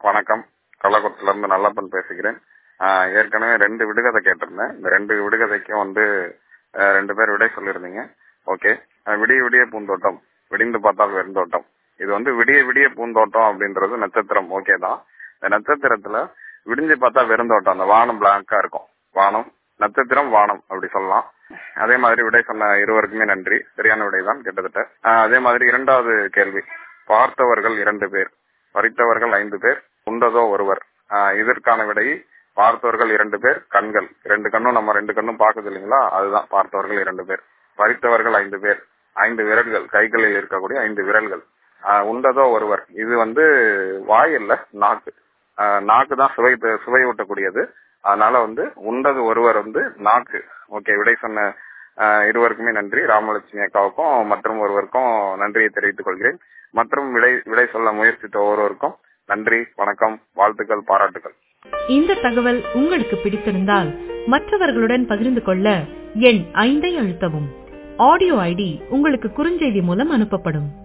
வணக்கம் கள்ளக்குளத்துல இருந்து நல்லப்பன் பேசுகிறேன் ஆஹ் ஏற்கனவே ரெண்டு விடுகதை கேட்டிருந்தேன் இந்த ரெண்டு விடுகதைக்கும் வந்து ஆஹ் ரெண்டு பேர் விடை சொல்லியிருந்தீங்க ஓகே விடிய விடிய பூந்தோட்டம் விடிந்து பார்த்தால் வெறுந்தோட்டம் இது வந்து விடிய விடிய பூந்தோட்டம் அப்படின்றது நட்சத்திரம் ஓகே தான் இந்த நட்சத்திரத்துல விடிஞ்சு பார்த்தா வெறுந்தோட்டம் அந்த வானம் பிளாங்கா இருக்கும் வானம் நட்சத்திரம் வானம் அப்படி சொல்லலாம் அதே மாதிரி விடை சொன்ன இருவருக்குமே நன்றி சரியான விடை தான் கிட்டத்தட்ட ஆஹ் அதே மாதிரி இரண்டாவது கேள்வி பார்த்தவர்கள் இரண்டு பேர் பறித்தவர்கள் ஐந்து பேர் உண்டதோ ஒருவர் ஆஹ் இதற்கான விடை பார்த்தவர்கள் இரண்டு பேர் கண்கள் ரெண்டு கண்ணும் நம்ம ரெண்டு கண்ணும் பார்க்குது இல்லைங்களா அதுதான் பார்த்தவர்கள் இரண்டு பேர் பறித்தவர்கள் ஐந்து பேர் ஐந்து விரல்கள் கைகளில் இருக்கக்கூடிய ஐந்து விரல்கள் ஆஹ் உண்டதோ ஒருவர் இது வந்து வாய் இல்ல நாக்கு ஆஹ் நாக்கு தான் சுவை சுவை ஊட்டக்கூடியது அதனால வந்து உண்டது ஒருவர் வந்து நாக்கு ஓகே விடை சொன்ன ஆஹ் இருவருக்குமே நன்றி ராமலட்சுமி அக்காவுக்கும் மற்றும் ஒருவருக்கும் நன்றியை தெரிவித்துக் கொள்கிறேன் மற்றும் விடை விடை சொல்ல முயற்சித்த ஒவ்வொருவருக்கும் நன்றி வணக்கம் வாழ்த்துக்கள் பாராட்டுகள் இந்த தகவல் உங்களுக்கு பிடித்திருந்தால் மற்றவர்களுடன் பகிர்ந்து கொள்ள எண் ஐந்தை அழுத்தவும் ஆடியோ ஐடி உங்களுக்கு குறுஞ்செய்தி மூலம் அனுப்பப்படும்